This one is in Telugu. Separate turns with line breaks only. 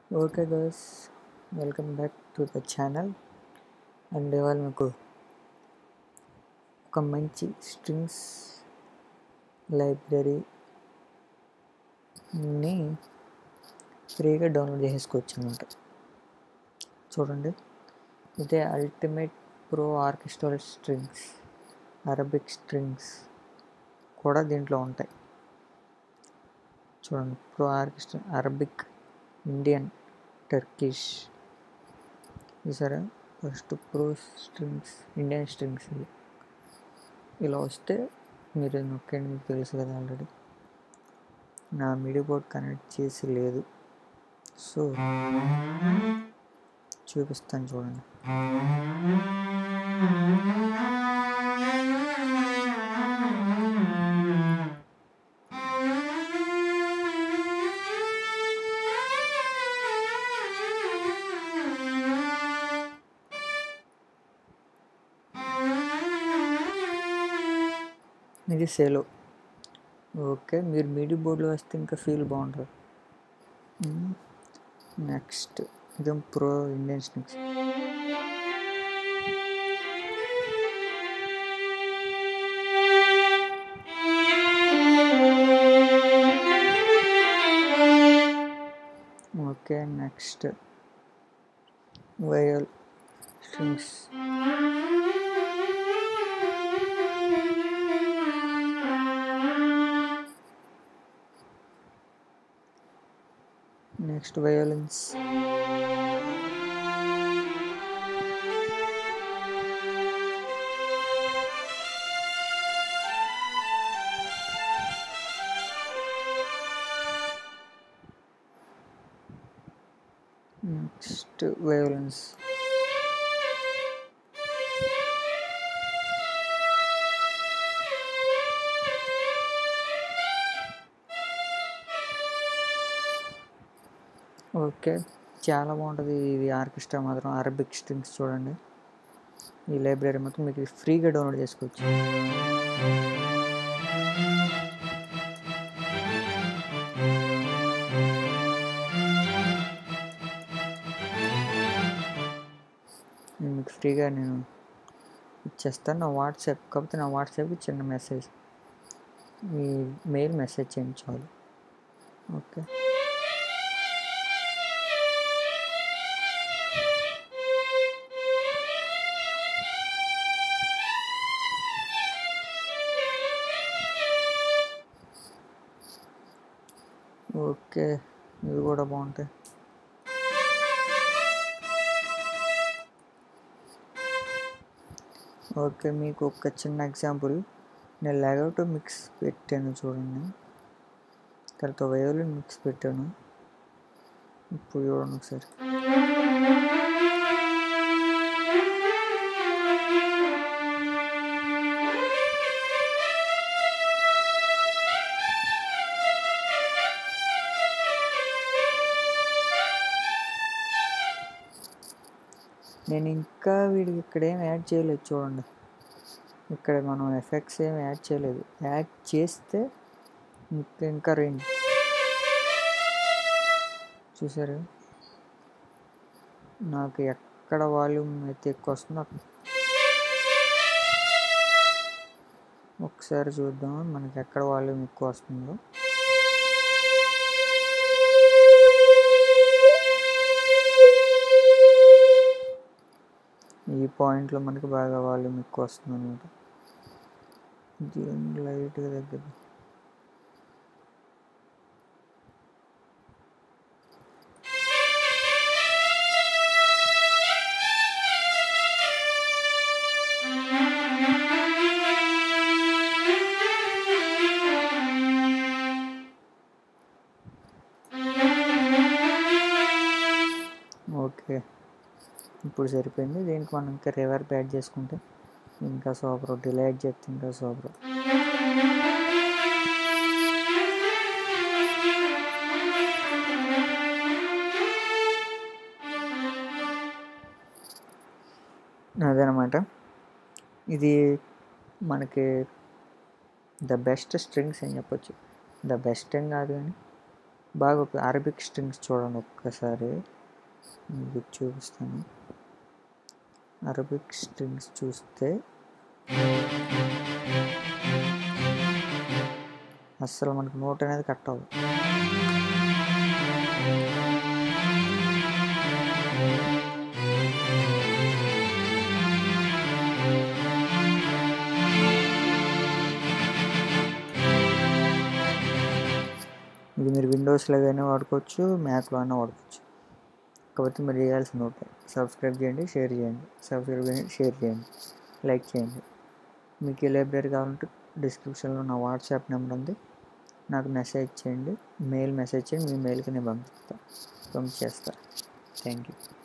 okay girls welcome back to the channel and ఇవాళ మీకు ఒక మంచి స్ట్రింగ్స్ లైబ్రరీని ఫ్రీగా డౌన్లోడ్ చేసుకోవచ్చు అనమాట చూడండి ఇదే ultimate pro orchestral strings Arabic strings కూడా దీంట్లో ఉంటాయి చూడండి pro orchestra Arabic Indian Turkish చూసారా first pro strings Indian strings ఇవి ఇలా వస్తే మీరు నొక్కండి మీకు తెలుసు కదా ఆల్రెడీ నా మిడి బోర్డ్ కనెక్ట్ చేసి లేదు సో చూపిస్తాను చూడండి ఇది సేలో ఓకే మీరు మీడి బోర్డులో వస్తే ఇంకా ఫీల్ బాగుంటుంది నెక్స్ట్ ఇది ప్రో ఇండియన్ స్నిక్స్ okay next viol strings next violins next violins okay చాలా బాగుంటుంది ఇది ఆర్కెస్ట్రా మాత్రం అరబిక్ స్ట్రింగ్స్ చూడండి ఈ లైబ్రరీ మొత్తం మీకు ఫ్రీగా డౌన్లోడ్ చేసుకోవచ్చు నేను మీకు ఫ్రీగా నేను ఇచ్చేస్తాను నా వాట్సాప్ కాకపోతే నా వాట్సాప్కి చిన్న మెసేజ్ మీ మెయిల్ మెసేజ్ చేయండి చాలు ఓకే ఓకే ఇవి కూడా బాగుంటాయి ఓకే మీకు ఒక చిన్న ఎగ్జాంపుల్ నేను లాగౌట్ మిక్స్ పెట్టాను చూడండి తర్వాత వయోలిన్ మిక్స్ పెట్టాను ఇప్పుడు చూడండి ఒకసారి నేను ఇంకా వీడికి ఇక్కడ ఏం యాడ్ చేయలేదు చూడండి ఇక్కడ మనం ఎఫెక్ట్స్ ఏం యాడ్ చేయలేదు యాడ్ చేస్తే ఇంకా ఇంకా రేంజ్ చూసారు నాకు ఎక్కడ వాల్యూమ్ అయితే ఎక్కువ వస్తుందో అక్కడ ఒకసారి చూద్దాం మనకి ఎక్కడ వాల్యూమ్ ఎక్కువ వస్తుందో ఈ పాయింట్లో మనకి బాగా వాల్యూమ్ ఎక్కువ వస్తుంది అనమాట దీన్ని లైట్గా దగ్గర ఓకే ఇప్పుడు సరిపోయింది దీనికి మనం ఇంకా రివర్బ్ యాడ్ చేసుకుంటే ఇంకా సూపర్ డిలే యాడ్ చేస్తే ఇంకా సూపర్ అదనమాట ఇది మనకి ద బెస్ట్ స్ట్రింగ్స్ అని చెప్పొచ్చు ద బెస్ట్ ఏం కాదు కానీ బాగా ఉప- అరబిక్ స్ట్రింగ్స్ చూడండి ఒక్కసారి మీకు చూపిస్తాను అరబిక్ స్ట్రింగ్స్ చూస్తే అస్సలు మనకు నోట్ అనేది కట్ అవ్వదు ఇది మీరు విండోస్లో కానీ వాడుకోవచ్చు మ్యాక్లో అయినా వాడుకోవచ్చు కాకపోతే మీరు చేయాల్సిన ఒకటే సబ్స్క్రైబ్ చేయండి షేర్ చేయండి సబ్స్క్రైబ్ చేయండి షేర్ చేయండి లైక్ చేయండి మీకు ఏ లైబ్రరీ కావాలంటే డిస్క్రిప్షన్లో నా వాట్సాప్ నెంబర్ ఉంది నాకు మెసేజ్ చేయండి మెయిల్ మెసేజ్ చేయండి మీ మెయిల్కి నేను పంపిస్తాను పంపించేస్తాను థ్యాంక్ యూ